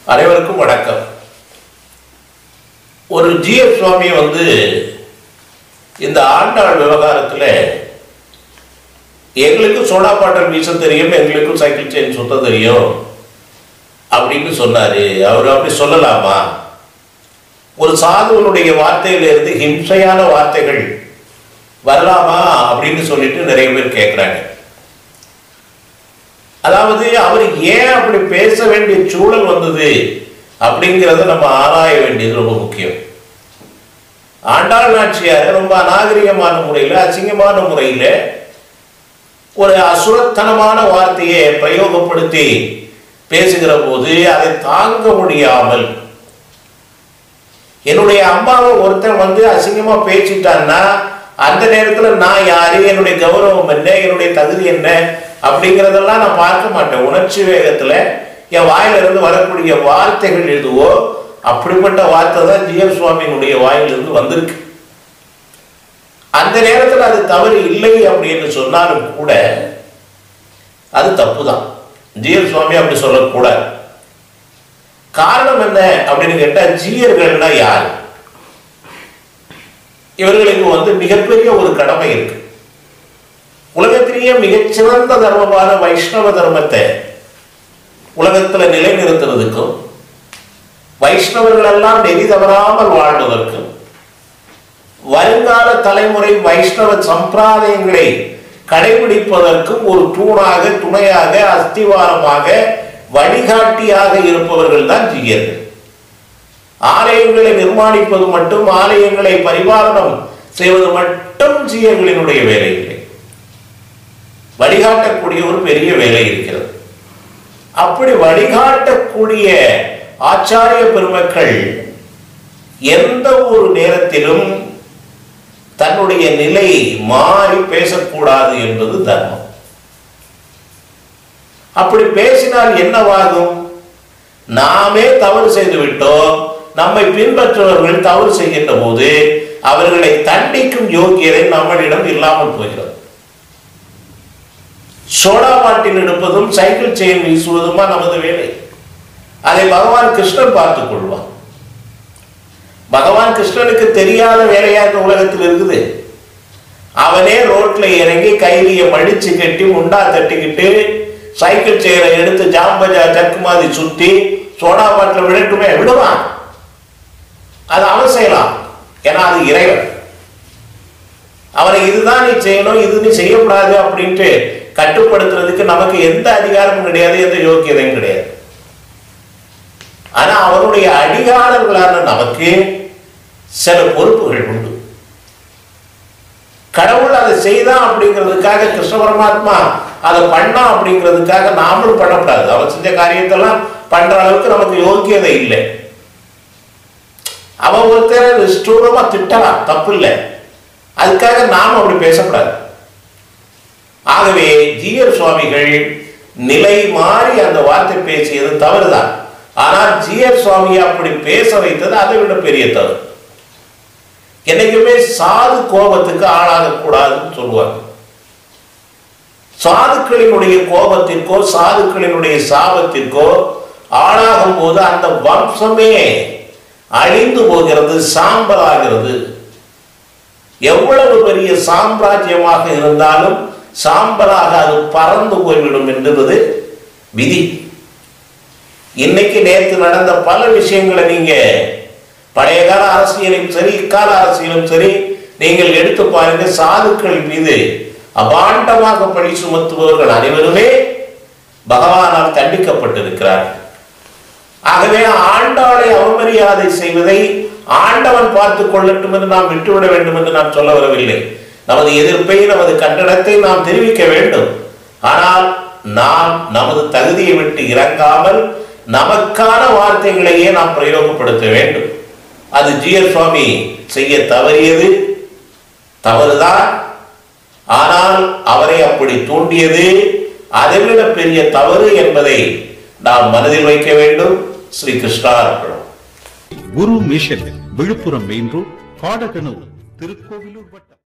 அனைவருக்கும் வணக்கம் ஒரு ஜிஎஃப் சுவாமி வந்து இந்த ஆண்டாள் விவகாரத்தில் எங்களுக்கும் சோடா பாட்டல் வீச தெரியும் எங்களுக்கும் சைக்கிள் செயின் சுத்த தெரியும் அப்படின்னு சொன்னாரு அவர் அப்படி சொல்லலாமா ஒரு சாதுவனுடைய வார்த்தையிலிருந்து ஹிம்சையான வார்த்தைகள் வரலாமா அப்படின்னு சொல்லிட்டு நிறைய பேர் கேட்குறாங்க அதாவது அவர் ஏன் அப்படி பேச வேண்டிய சூழல் வந்தது அப்படிங்கிறத நம்ம ஆராய வேண்டியது ரொம்ப முக்கியம் ஆண்டாள் நாச்சியார் ரொம்ப அநாகரிகமான முறையில் அசிங்கமான முறையில் ஒரு அசுரத்தனமான வார்த்தையை பிரயோகப்படுத்தி பேசுகிற போது அதை தாங்க முடியாமல் என்னுடைய அம்மாவை ஒருத்தன் வந்து அசிங்கமா பேசிட்டான்னா அந்த நேரத்தில் நான் யாரு என்னுடைய கௌரவம் என்ன என்னுடைய தகுதி என்ன அப்படிங்கிறதெல்லாம் நான் பார்க்க மாட்டேன் உணர்ச்சி வேகத்தில் என் வாயிலிருந்து வரக்கூடிய வார்த்தைகள் எதுவோ அப்படிப்பட்ட வார்த்தை தான் ஜிஎம் சுவாமியினுடைய வாயிலிருந்து வந்திருக்கு அந்த நேரத்தில் அது தவறு இல்லை அப்படின்னு சொன்னாலும் கூட அது தப்பு தான் ஜிஎம் சுவாமி அப்படி சொல்லக்கூடாது காரணம் என்ன அப்படின்னு கேட்டா ஜீயர்கள்னா யார் இவர்களுக்கு வந்து மிகப்பெரிய ஒரு கடமை இருக்கு உலகத்திலேயே மிகச்சிறந்த தர்மமான வைஷ்ணவ தர்மத்தை உலகத்துல நிலைநிறுத்துறதுக்கும் வைஷ்ணவர்கள் எல்லாம் நெறி தவறாமல் வாழ்வதற்கும் வருங்கால தலைமுறை வைஷ்ணவ சம்பிரதாயங்களை கடைபிடிப்பதற்கும் ஒரு தூணாக துணையாக அஸ்திவாரமாக வழிகாட்டியாக இருப்பவர்கள் தான் ஜீயர்கள் ஆலயங்களை நிர்மாணிப்பது மட்டும் ஆலயங்களை பரிபாலனம் செய்வது மட்டும் ஜீயர்களினுடைய வேலை இல்லை வழிகாட்டக்கூடிய ஒரு பெரிய வேலை இருக்கிறது அப்படி வழிகாட்டக்கூடிய ஆச்சாரிய பெருமக்கள் எந்த ஒரு நேரத்திலும் தன்னுடைய நிலை மாறி பேசக்கூடாது என்பது தர்மம் அப்படி பேசினால் என்னவாகும் நாமே தவறு செய்து விட்டோம் நம்மை பின்பற்றுபவர்கள் தவறு செய்கின்ற போது அவர்களை தண்டிக்கும் யோகியரை நம்மளிடம் இல்லாமல் போகிறது சோடா பாட்டில் எடுப்பதும் சைக்கிள் செயின் வீசுவதுமா நமது வேலை அதை பகவான் கிருஷ்ணன் பார்த்துக் கொள்வான் பகவான் கிருஷ்ணனுக்கு தெரியாத வேலையா இந்த உலகத்தில் இருக்குது அவனே ரோட்ல இறங்கி கைலிய மடிச்சு கட்டி முண்டா தட்டிக்கிட்டு சைக்கிள் செயினை எடுத்து ஜாம்பஜா சக்கு மாதிரி சுத்தி சோடா பாட்டில் விடட்டுமே விடுவான் அது அவன் செய்யலாம் ஏன்னா அது இறைவன் அவனை இதுதான் நீ செய்யணும் இது நீ செய்யக்கூடாது அப்படின்ட்டு கட்டுப்படுத்துறதுக்கு நமக்கு எந்த அதிகாரமும் கிடையாது எந்த யோக்கியதையும் கிடையாது ஆனா அவனுடைய அடிகாரர்களான நமக்கு சில பொறுப்புகள் உண்டு கடவுள் அதை செய்தான் அப்படிங்கிறதுக்காக கிருஷ்ண பரமாத்மா அதை பண்ணா அப்படிங்கிறதுக்காக நாமளும் பண்ணக்கூடாது அவன் செஞ்ச காரியத்தெல்லாம் பண்ற அளவுக்கு நமக்கு யோக்கியதை இல்லை அவன் ஒருத்தர் நிஷ்டூரமா திட்டலாம் தப்பு இல்லை அதுக்காக நாம் அப்படி பேசக்கூடாது ஆகவே ஜீயர் சுவாமிகள் நிலை மாறி அந்த வார்த்தை பேசியது தவறுதான் ஆனால் ஜீயர் சுவாமியை அப்படி பேச வைத்தது அதை விட பெரிய தவறு என்னைக்குமே சாது கோபத்துக்கு ஆளாகக்கூடாதுன்னு சொல்லுவாங்க சாதுக்களினுடைய கோபத்திற்கோ சாதுக்களினுடைய சாபத்திற்கோ ஆளாகும் போது அந்த வம்சமே அழிந்து போகிறது சாம்பலாகிறது எவ்வளவு பெரிய சாம்ராஜ்யமாக இருந்தாலும் சாம்பலாக அது பறந்து போய்விடும் என்பது விதி இன்னைக்கு நேற்று நடந்த பல விஷயங்களை நீங்க பழைய கால அரசியலும் சரி இக்கால அரசியலும் சரி நீங்கள் எடுத்து பாருங்க சாதுக்கள் மீது அபாண்டமாக பழி சுமத்துபவர்கள் அனைவருமே பகவானால் தண்டிக்கப்பட்டிருக்கிறார்கள் ஆகவே ஆண்டாளை அவமரியாதை செய்வதை ஆண்டவன் பார்த்து கொள்ளட்டும் என்று நாம் விட்டுவிட வேண்டும் என்று நான் சொல்ல வரவில்லை நமது எதிர்ப்பை நமது கண்டனத்தை நாம் தெரிவிக்க வேண்டும் ஆனால் நாம் நமது தகுதியை விட்டு இறங்காமல் நமக்கான வார்த்தைகளையே நாம் பிரயோகப்படுத்த வேண்டும் அது ஜிஎர் சுவாமி செய்ய தவறியது தவறுதான் ஆனால் அவரை அப்படி தூண்டியது அதைவிட பெரிய தவறு என்பதை நாம் மனதில் வைக்க வேண்டும் ஸ்ரீ கிருஷ்ணா அர்ப்பணம் Guru mission Villupuram main road Kadaganur Tirukoilur வட்டம்